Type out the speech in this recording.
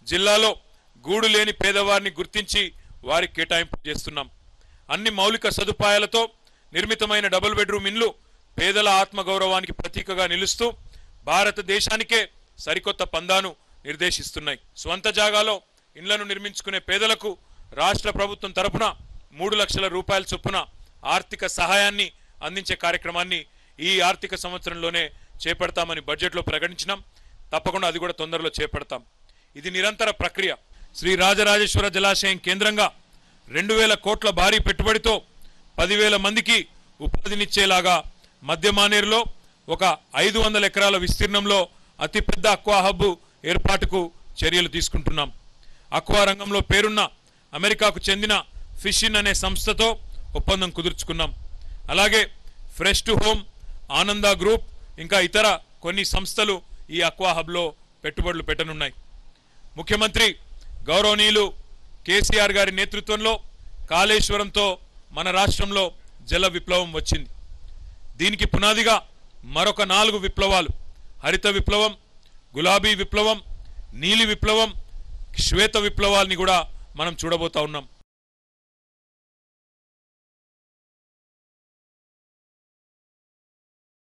జిల్లాలో గూడు లేని పేదవారిని గుర్తించి వారికి కేటాయింపు చేస్తున్నాం అన్ని మౌలిక సదుపాయాలతో నిర్మితమైన డబుల్ బెడ్రూమ్ ఇండ్లు పేదల ఆత్మగౌరవానికి ప్రతీకగా నిలుస్తూ భారతదేశానికే సరికొత్త పందాను నిర్దేశిస్తున్నాయి స్వంత జాగాలో ఇండ్లను నిర్మించుకునే పేదలకు రాష్ట్ర ప్రభుత్వం తరపున మూడు లక్షల రూపాయల చొప్పున ఆర్థిక సహాయాన్ని అందించే కార్యక్రమాన్ని ఈ ఆర్థిక సంవత్సరంలోనే చేపడతామని బడ్జెట్లో ప్రకటించినాం తప్పకుండా అది కూడా తొందరలో చేపడతాం ఇది నిరంతర ప్రక్రియ శ్రీ రాజరాజేశ్వర జలాశయం కేంద్రంగా రెండు వేల కోట్ల భారీ పెట్టుబడితో పదివేల మందికి ఉపాధినిచ్చేలాగా మధ్య మానేరులో ఒక ఐదు వందల ఎకరాల విస్తీర్ణంలో అతిపెద్ద అక్వా హబ్ ఏర్పాటుకు చర్యలు తీసుకుంటున్నాం అక్వా రంగంలో పేరున్న అమెరికాకు చెందిన ఫిషిన్ అనే సంస్థతో ఒప్పందం కుదుర్చుకున్నాం అలాగే fresh to home Ananda group ఇంకా ఇతర కొన్ని సంస్థలు ఈ అక్వా హబ్లో పెట్టుబడులు పెట్టనున్నాయి ముఖ్యమంత్రి గౌరవనీయులు కేసీఆర్ గారి నేతృత్వంలో కాళేశ్వరంతో మన రాష్ట్రంలో జల విప్లవం వచ్చింది దీనికి పునాదిగా మరొక నాలుగు విప్లవాలు హరిత విప్లవం గులాబీ విప్లవం నీలి విప్లవం శ్వేత విప్లవాల్ని కూడా మనం చూడబోతా ఉన్నాం